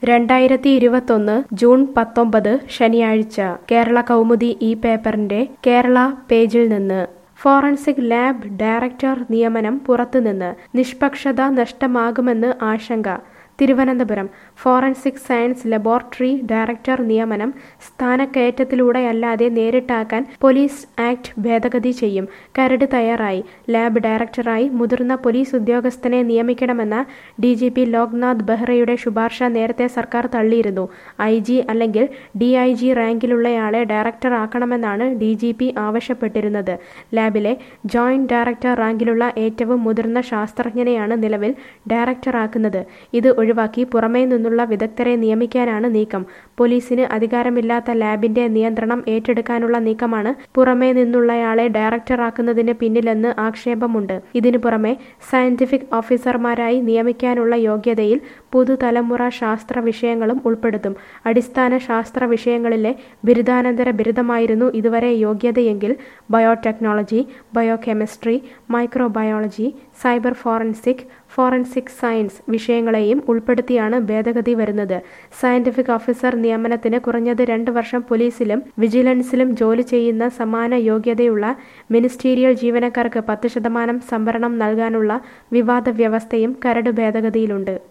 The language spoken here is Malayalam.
രണ്ടായിരത്തി ഇരുപത്തൊന്ന് ജൂൺ പത്തൊമ്പത് ശനിയാഴ്ച കേരള കൗമുദി ഈ പേപ്പറിന്റെ കേരള പേജിൽ നിന്ന് ഫോറൻസിക് ലാബ് ഡയറക്ടർ നിയമനം പുറത്തുനിന്ന് നിഷ്പക്ഷത നഷ്ടമാകുമെന്ന് ആശങ്ക Thiruvananthapuram forensic science laboratory director നിയമനം സ്ഥാനക്കയറ്റത്തിലൂടെയല്ലാതെ നേരിട്ടാക്കാൻ പോലീസ് ആക്ട് ഭേദഗതി ചെയ്യും കരട് തയ്യാറായി ലാബ് ഡയറക്ടറായി മുതിർന്ന പോലീസ് ഉദ്യോഗസ്ഥനെ നിയമിക്കണമെന്ന ഡി ജി പി ലോക്നാഥ് ബെഹ്റയുടെ ശുപാർശ നേരത്തെ സർക്കാർ തള്ളിയിരുന്നു ഐ ജി അല്ലെങ്കിൽ ഡി ഐ ജി റാങ്കിലുള്ളയാളെ ഡയറക്ടർ ആക്കണമെന്നാണ് ഡി ജി പി ആവശ്യപ്പെട്ടിരുന്നത് ലാബിലെ ജോയിന്റ് ഡയറക്ടർ റാങ്കിലുള്ള ഏറ്റവും മുതിർന്ന ശാസ്ത്രജ്ഞനെയാണ് നിലവിൽ ഡയറക്ടറാക്കുന്നത് ഇത് ഒഴിവാക്കി പുറമേ നിന്നുള്ള വിദഗ്ധരെ നിയമിക്കാനാണ് നീക്കം പോലീസിന് അധികാരമില്ലാത്ത ലാബിന്റെ നിയന്ത്രണം ഏറ്റെടുക്കാനുള്ള നീക്കമാണ് പുറമേ നിന്നുള്ളയാളെ ഡയറക്ടറാക്കുന്നതിന് പിന്നിലെന്ന് ആക്ഷേപമുണ്ട് ഇതിനു പുറമെ സയന്റിഫിക് ഓഫീസർമാരായി നിയമിക്കാനുള്ള യോഗ്യതയിൽ പുതുതലമുറ ശാസ്ത്ര വിഷയങ്ങളും ഉൾപ്പെടുത്തും അടിസ്ഥാന ശാസ്ത്ര വിഷയങ്ങളിലെ ബിരുദാനന്തര ബിരുദമായിരുന്നു ഇതുവരെ യോഗ്യതയെങ്കിൽ biotechnology biochemistry microbiology cyber forensic forensic science വിഷയങ്ങളെയും ഉൾപ്പെടുത്തിയാണ് ഭേദഗതി വരുന്നത് സയന്റിഫിക് ഓഫീസർ നിയമനത്തിന് കുറഞ്ഞത് രണ്ട് വർഷം പോലീസിലും വിജിലൻസിലും ജോലി ചെയ്യുന്ന സമാന യോഗ്യതയുള്ള മിനിസ്റ്റീരിയൽ ജീവനക്കാർക്ക് പത്ത് ശതമാനം സംവരണം നൽകാനുള്ള വിവാദ വ്യവസ്ഥയും കരട് ഭേദഗതിയിലുണ്ട്